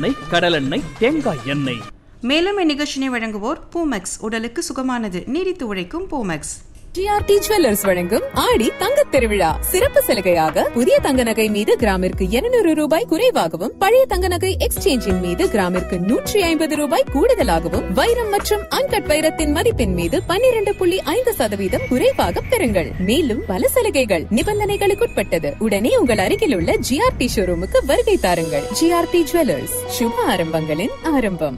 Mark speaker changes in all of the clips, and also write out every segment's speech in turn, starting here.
Speaker 1: நல்லெண்ணெய் கடலெண்ணெய் தேங்காய் எண்ணெய்
Speaker 2: மேலும் இந்நிகழ்ச்சியை வழங்குவோர் பூமெக்ஸ் உடலுக்கு சுகமானது நீடித்து உழைக்கும் பூமெக்ஸ்
Speaker 3: ஜிஆர்டி ஜுவல்லர்ஸ் வழங்கும் ஆடி தங்கத் திருவிழா சிறப்பு சலுகையாக புதிய தங்க நகை மீது கிராமிற்கு 200 ரூபாய் குறைவாகவும் பழைய தங்க நகை எக்ஸ்சேஞ்சின் மீது கிராமிற்கு நூற்றி ஐம்பது ரூபாய் கூடுதலாகவும் வைரம் மற்றும் அன்கட் வைரத்தின் மதிப்பின் மீது 12.5% புள்ளி ஐந்து சதவீதம் குறைவாக பெறுங்கள் மேலும் பல சலுகைகள் நிபந்தனைகளுக்குட்பட்டது உடனே உங்கள் அருகில் உள்ள ஜிஆர்டி ஷோரூமுக்கு வருகை தாருங்கள் ஜிஆர்டி ஜுவல்லர்ஸ் சுப ஆரம்பங்களின் ஆரம்பம்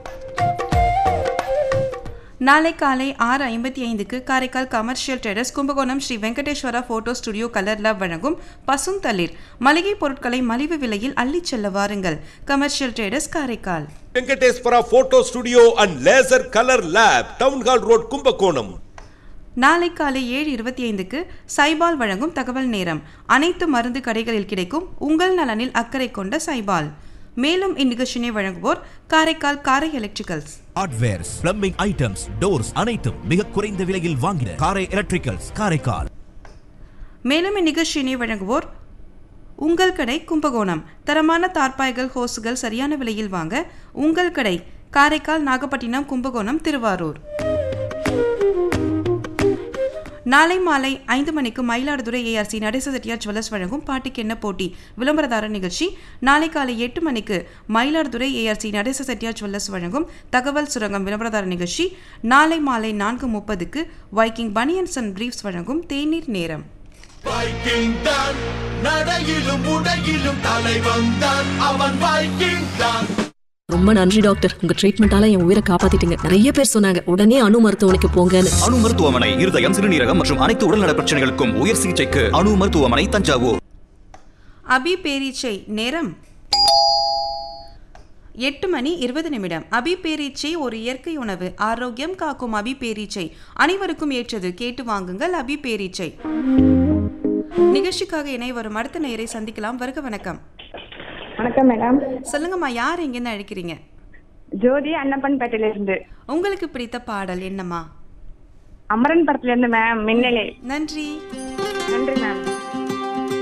Speaker 2: நாளை காலை ஆறு ஐம்பத்தி ஐந்துக்கு Karaikal commercial terrace Kumbakonam Sri Venkateswara photo studio colour lab வழங்கும் பசும் தளிர் மளிகை பொருட்களை மலிவு விலையில் அள்ளிச் செல்ல வாருங்கள் commercial terrace Karaikal
Speaker 4: Venkateswara photo studio and laser colour lab town hall road Kumbakonam
Speaker 2: நாளை காலை ஏழு இருபத்தி ஐந்துக்கு சைபால் வழங்கும் தகவல் நேரம் அனைத்து மருந்து கடைகளில் கிடைக்கும் உங்கள் நலனில் அக்கறை கொண்ட சைபால் மேலும் இந்நிகழ்ச்சியை வழங்குவோர் Karaikal Karai electricals
Speaker 5: hardwares plumbing items doors அனைத்தும் மிக குறைந்த விலையில் வாங்கின காரை எலக்ட்ரிக்கல்ஸ் காரைக்கால்
Speaker 2: மேலும் இந்நிகழ்ச்சியினை வழங்குவோர் உங்கள் கடை கும்பகோணம் தரமான தார்பாய்கள் ஹோஸ்கள் சரியான விலையில் வாங்க உங்கள் கடை காரைக்கால் நாகப்பட்டினம் கும்பகோணம் திருவாரூர் நாளை மாலை ஐந்து மணிக்கு மயிலாடுதுறை ஏஆர்சி நடேச செட்டியார் ஜுவல்லர்ஸ் வழங்கும் பாட்டுக்கு என்ன போட்டி விளம்பரதார நிகழ்ச்சி நாளை காலை எட்டு மணிக்கு மயிலாடுதுறை ஏஆர்சி நடேச செட்டியார் ஜுவல்லர்ஸ் வழங்கும் தகவல் சுரங்கம் விளம்பரதார நிகழ்ச்சி நாளை மாலை நான்கு முப்பதுக்கு வைக்கிங் பனியன்ஸ் அண்ட் பிரீஃப்ஸ் வழங்கும் தேநீர் நேரம்
Speaker 6: வைக்கிங் தான் நடையிலும் உடையிலும் தலைவன் தான் அவன் வைக்கிங் தான்
Speaker 7: ரொம்ப நன்றி டாக்டர் உங்க ட்ரீட்மெண்டால என் உயிரை காப்பாத்திட்டீங்க நிறைய பேர் சொன்னாங்க உடனே அணு மருத்துவமனைக்கு போங்கன்னு
Speaker 8: அணு மருத்துவமனை இருதயம் சிறுநீரகம் மற்றும் அனைத்து உடல்நல பிரச்சனைகளுக்கும் உயர் சிகிச்சைக்கு அணு மருத்துவமனை தஞ்சாவூர்
Speaker 2: அபி பேரீச்சை நேரம் எட்டு மணி இருபது நிமிடம் அபி பேரீச்சை ஒரு இயற்கை உணவு ஆரோக்கியம் காக்கும் அபி பேரீச்சை அனைவருக்கும் ஏற்றது கேட்டு வாங்குங்கள் அபி பேரீச்சை நிகழ்ச்சிக்காக இணை வரும் அடுத்த நேரை சந்திக்கலாம் வருக வணக்கம்
Speaker 9: வணக்கம் மேடம்
Speaker 2: சொல்லுங்கம்மா யார் எங்கேருந்து அழைக்கிறீங்க
Speaker 9: ஜோதி அன்னப்பன் பேட்டையில இருந்து
Speaker 2: உங்களுக்கு பிடித்த பாடல் என்னம்மா
Speaker 9: அமரன் படத்துல இருந்து மேம் மின்னலே
Speaker 2: நன்றி
Speaker 9: நன்றி